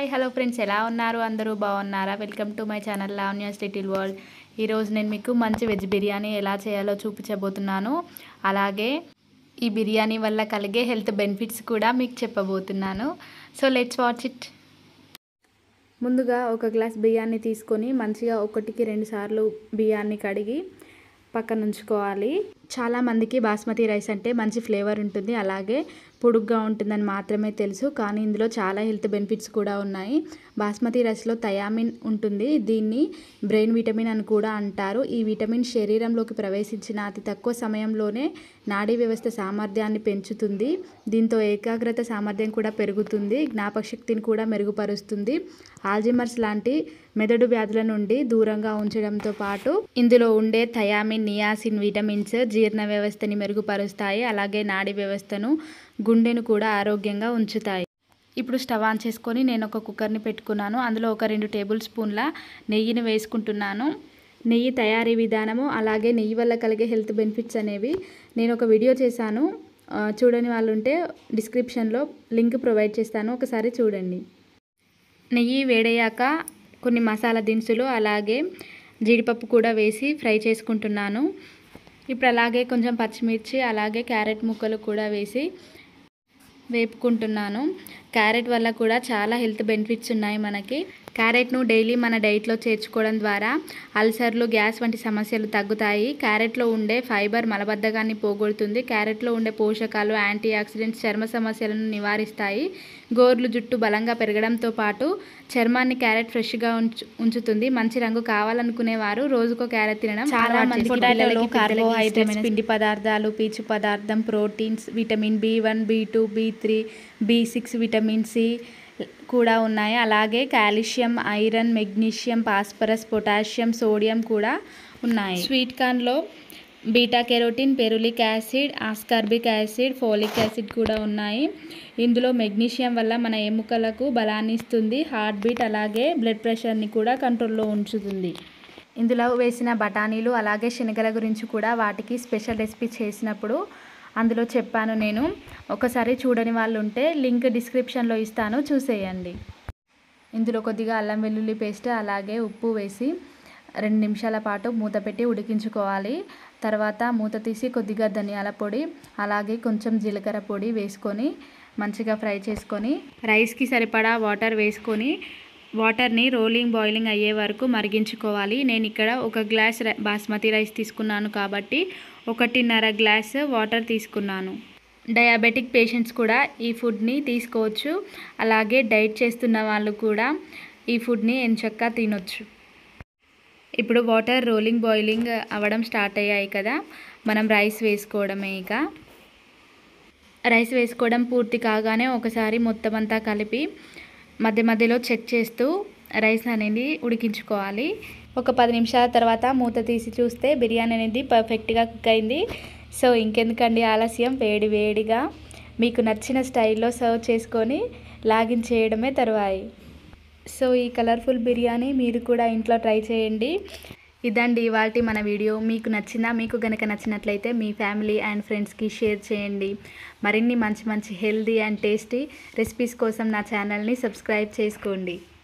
Hi hello friends ఎలా ఉన్నారు అందరూ బాగున్నారా welcome to my channel Lavanya's little world ఈరోజు నేను మీకు మంచి వెజ్ బిర్యానీ ఎలా చేయాలో చూపించబోతున్నాను అలాగే ఈ బిర్యానీ వల్ల కలిగే హెల్త్ బెనిఫిట్స్ కూడా మీకు చెప్పబోతున్నాను సో లెట్స్ వాచ్ ఇట్ ముందుగా ఒక గ్లాస్ బియ్యాన్ని తీసుకొని మంచిగా ఒకటికి రెండు సార్లు బియ్యాన్ని కడిగి పక్కన ఉంచుకోవాలి చాలామందికి బాస్మతి రైస్ అంటే మంచి ఫ్లేవర్ ఉంటుంది అలాగే పొడుగ్గా ఉంటుందని మాత్రమే తెలుసు కానీ ఇందులో చాలా హెల్త్ బెనిఫిట్స్ కూడా ఉన్నాయి బాస్మతి రైస్లో థయామిన్ ఉంటుంది దీన్ని బ్రెయిన్ విటమిన్ అని కూడా అంటారు ఈ విటమిన్ శరీరంలోకి ప్రవేశించిన అతి తక్కువ సమయంలోనే నాడీ వ్యవస్థ సామర్థ్యాన్ని పెంచుతుంది దీంతో ఏకాగ్రత సామర్థ్యం కూడా పెరుగుతుంది జ్ఞాపక శక్తిని కూడా మెరుగుపరుస్తుంది ఆల్జిమర్స్ లాంటి మెదడు వ్యాధుల నుండి దూరంగా ఉంచడంతో పాటు ఇందులో ఉండే థయామిన్ నియాసిన్ విటమిన్స్ జీర్ణ వ్యవస్థని మెరుగుపరుస్తాయి అలాగే నాడీ వ్యవస్థను గుండెను కూడా ఆరోగ్యంగా ఉంచుతాయి ఇప్పుడు స్టవ్ ఆన్ చేసుకొని నేను ఒక కుక్కర్ని పెట్టుకున్నాను అందులో ఒక రెండు టేబుల్ స్పూన్ల నెయ్యిని వేసుకుంటున్నాను నెయ్యి తయారీ విధానము అలాగే నెయ్యి వల్ల కలిగే హెల్త్ బెనిఫిట్స్ అనేవి నేను ఒక వీడియో చేశాను ఆ, చూడని వాళ్ళు ఉంటే డిస్క్రిప్షన్లో లింక్ ప్రొవైడ్ చేస్తాను ఒకసారి చూడండి నెయ్యి వేడయ్యాక కొన్ని మసాలా దినుసులు అలాగే జీడిపప్పు కూడా వేసి ఫ్రై చేసుకుంటున్నాను ఇప్పుడు అలాగే కొంచెం పచ్చిమిర్చి అలాగే క్యారెట్ ముక్కలు కూడా వేసి వేపుకుంటున్నాను క్యారెట్ వల్ల కూడా చాలా హెల్త్ బెనిఫిట్స్ ఉన్నాయి మనకి క్యారెట్ను డైలీ మన డైట్లో చేర్చుకోవడం ద్వారా అల్సర్లు గ్యాస్ వంటి సమస్యలు తగ్గుతాయి క్యారెట్లో ఉండే ఫైబర్ మలబద్ధకాన్ని పోగొడుతుంది క్యారెట్లో ఉండే పోషకాలు యాంటీ ఆక్సిడెంట్స్ చర్మ సమస్యలను నివారిస్తాయి గోర్లు జుట్టు బలంగా పెరగడంతో పాటు చర్మాన్ని క్యారెట్ ఫ్రెష్గా ఉంచు ఉంచుతుంది మంచి రంగు కావాలనుకునే వారు రోజుకో క్యారెట్ తినడం చాలా అలవాటు మందికి చేసుకోవాలి. పిల్లలకి, పిల్లలకి పెద్దలకి కార్బోహైడ్రేట్స్ ఇష్టమైన పిండి పదార్థాలు పీచు పదార్థం proteins vitamin B one B two B three B six vitamin C కూడా ఉన్నాయి అలాగే calcium iron magnesium phosphorus potassium sodium కూడా ఉన్నాయి స్వీట్ కార్న్లో beta carotene ferulic acid ascorbic acid folic acid కూడా ఉన్నాయి ఇందులో మెగ్నీషియం వల్ల మన ఎముకలకు బలాన్ని ఇస్తుంది హార్ట్ బీట్ అలాగే బ్లడ్ ప్రెషర్ని కూడా కంట్రోల్లో ఉంచుతుంది ఇందులో వేసిన బఠానీలు అలాగే శనగల గురించి కూడా వాటికి స్పెషల్ రెసిపీ చేసినప్పుడు అందులో చెప్పాను నేను ఒకసారి చూడని వాళ్ళు ఉంటే లింక్ డిస్క్రిప్షన్లో ఇస్తాను చూసేయండి ఇందులో కొద్దిగా అల్లం వెల్లుల్లి పేస్ట్ అలాగే ఉప్పు వేసి రెండు నిమిషాల పాటు మూత పెట్టి ఉడికించుకోవాలి తర్వాత మూత తీసి కొద్దిగా ధనియాల పొడి అలాగే కొంచెం జీలకర్ర పొడి వేసుకొని మంచిగా ఫ్రై చేసుకొని రైస్కి సరిపడా వాటర్ వేసుకొని వాటర్ని రోలింగ్ బాయిలింగ్ అయ్యే వరకు మరిగించుకోవాలి నేను ఇక్కడ ఒక గ్లాస్ రై- బాస్మతి రైస్ తీసుకున్నాను కాబట్టి ఒకటిన్నర గ్లాస్ వాటర్ తీసుకున్నాను డయాబెటిక్ పేషెంట్స్ కూడా ఈ ఫుడ్ని తీసుకోవచ్చు అలాగే డైట్ చేస్తున్న వాళ్ళు కూడా ఈ ఫుడ్ని ఎంచక్కా తినొచ్చు ఇప్పుడు వాటర్ రోలింగ్ బాయిలింగ్ అవ్వడం స్టార్ట్ అయ్యాయి కదా మనం రైస్ వేసుకోవడమే ఇక రైస్ వేసుకోవడం పూర్తి కాగానే ఒకసారి మొత్తం అంతా కలిపి మధ్య మధ్యలో చెక్ చేస్తూ రైస్ అనేది ఉడికించుకోవాలి ఒక పది నిమిషాల తర్వాత మూత తీసి చూస్తే బిర్యానీ అనేది పర్ఫెక్ట్గా కుక్ అయింది సో ఇంకెందుకండి ఆలస్యం వేడి వేడిగా మీకు నచ్చిన స్టైల్లో సర్వ్ చేసుకొని లాగిన్ చేయడమే తరువాయి సో ఈ కలర్ఫుల్ బిర్యానీ మీరు కూడా ఇంట్లో ట్రై చేయండి ఇదండి ఇవాళ మన వీడియో మీకు నచ్చిందా మీకు కనుక నచ్చినట్లయితే మీ ఫ్యామిలీ అండ్ ఫ్రెండ్స్కి షేర్ చేయండి మరిన్ని మంచి మంచి హెల్దీ అండ్ టేస్టీ రెసిపీస్ కోసం నా ఛానల్ని సబ్స్క్రైబ్ చేసుకోండి